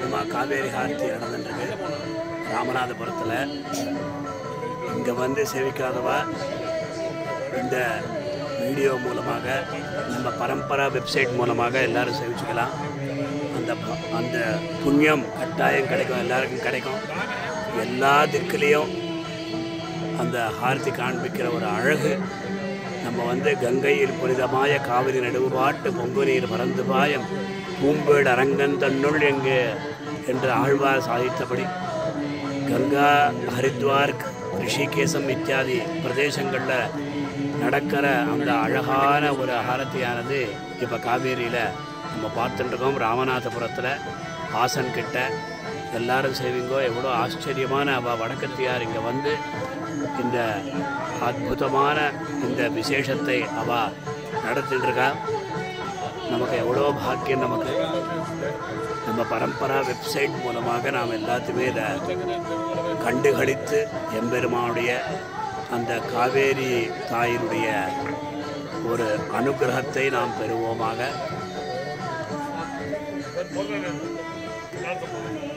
நம்ம காவேரி ஆர்த்தி நடந்துட்டுருக்கு ராமநாதபுரத்தில் இங்கே வந்து சேவிக்காதவா இந்த வீடியோ மூலமாக நம்ம பரம்பரா வெப்சைட் மூலமாக எல்லாரும் சேவிச்சுக்கலாம் அந்த ப- அந்த புண்ணியம் கட்டாயம் கிடைக்கும் எல்லாருக்கும் கிடைக்கும் எல்லா திக்குலேயும் அந்த ஆர்த்தி காண்பிக்கிற ஒரு அழகு நம்ம வந்து கங்கையில் புனிதமாய காவிரி நடுவுபாட்டு பொங்கு நீர் பறந்து பாயம் பூம்பேடு அரங்கன் தன்னுள் எங்கே என்று ஆழ்வார் சாதித்தபடி கங்கா ஹரித்வார் ரிஷிகேசம் இத்தியாதி பிரதேசங்களில் நடக்கிற அந்த அழகான ஒரு ஆரத்தியானது இப்போ காவேரியில் நம்ம பார்த்துட்டு இருக்கோம் ராமநாதபுரத்தில் ஆசன் கிட்ட எல்லாரும் செய்வீங்கோ எவ்வளோ ஆச்சரியமான அவ வடக்கத்தியார் இங்கே வந்து இந்த அற்புதமான இந்த விசேஷத்தை அவ நடத்திட்டு இருக்கா நமக்கு எவ்வளோ பாக்கியம் நமக்கு நம்ம பரம்பரா வெப்சைட் மூலமாக நாம் எல்லாத்தையுமே இதை கண்டுகளித்து எம்பெருமானுடைய அந்த காவேரி தாயினுடைய ஒரு அனுகிரகத்தை நாம் பெறுவோமாக